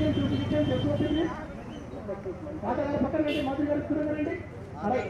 vehicle చూపించాను తెలుసుకోవచ్చు తాత గారు పక్కన రండి మంత్రి గారు దూరంగా రండి అలాగే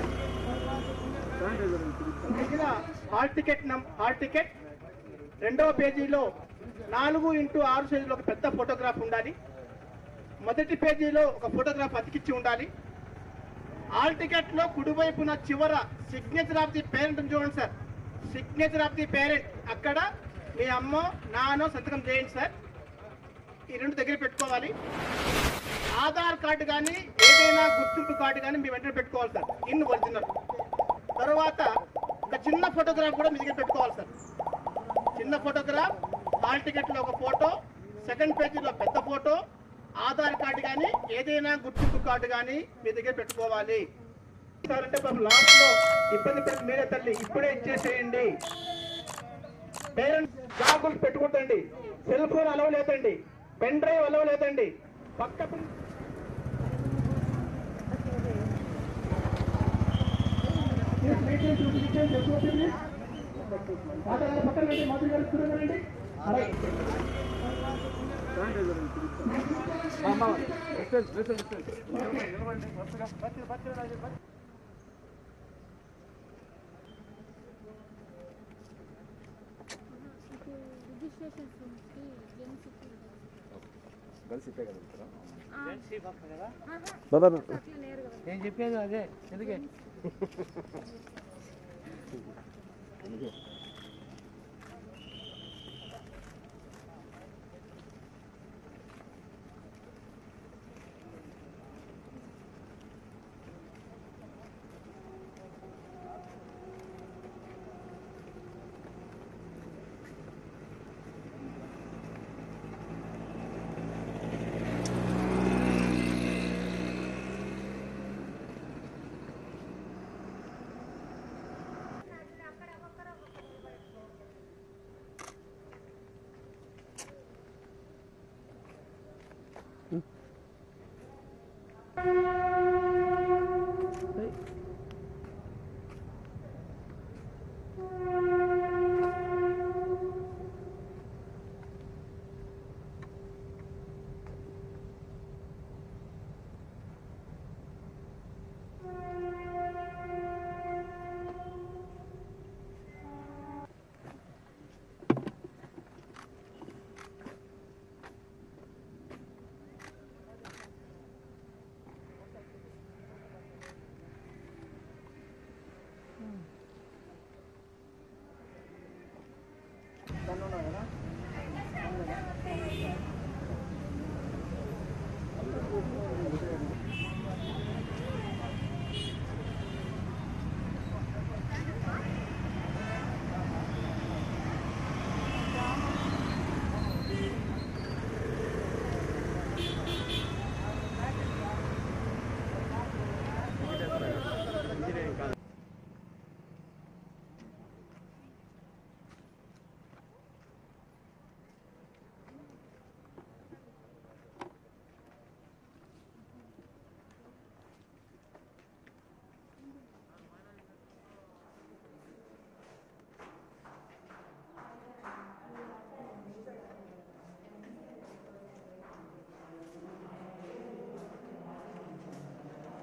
మిగిలిన హాల్ టికెట్ నం హాల్ టికెట్ రెండవ పేజీలో నాలుగు ఇంటూ ఆరు సైజులో ఒక పెద్ద ఫోటోగ్రాఫ్ ఉండాలి మొదటి పేజీలో ఒక ఫోటోగ్రాఫ్ అతికిచ్చి ఉండాలి హాల్ టికెట్ లో కుడివైపున చివర సిగ్నేచర్ ఆఫ్ ది పేరెంట్ చూడండి sir signature of the parent అక్కడ మీ అమ్మో నానో సంతకం చేయండి సార్ ఈ రెండు దగ్గర పెట్టుకోవాలి ఆధార్ కార్డు కానీ ఏదైనా గుర్తింపు కార్డు కానీ మీ వెంటనే పెట్టుకోవాలి సార్ ఇన్ ఒరిజినల్ తర్వాత ఒక చిన్న ఫోటోగ్రాఫ్ కూడా మీ దగ్గర పెట్టుకోవాలి సార్ చిన్న ఫోటోగ్రాఫ్ హాల్ టికెట్ లో ఒక ఫోటో సెకండ్ పేజీలో పెద్ద ఫోటో ఆధార్ కార్డు కానీ ఏదైనా గుర్తింపు కార్డు కానీ మీ దగ్గర పెట్టుకోవాలి అంటే పాపం లాస్ట్ లో ఇబ్బంది పెట్టి మీరే తల్లి ఇప్పుడే ఇచ్చేసేయండి పేరెంట్స్ జాగులు పెట్టుకుంటండి సెల్ ఫోన్ అలవ్ లేదండి పెన్ డ్రైవ్ అలవ్ లేదండి పక్క పిన్- ప్లీజ్ వెహికల్ చూపించాను తెలుసుకోవచ్చు ప్లీజ్ తాత గారు పక్కన రండి మంత్రి గారు దూరంగా రండి అలాగే రిజిస్ట్రేషన్ ఫీజుకి జెంట్స్ బాబా అట్లా నేరుగా నేను చెప్పేది అదే ఎందుకే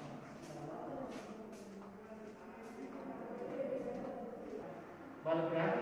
వాళ్ళ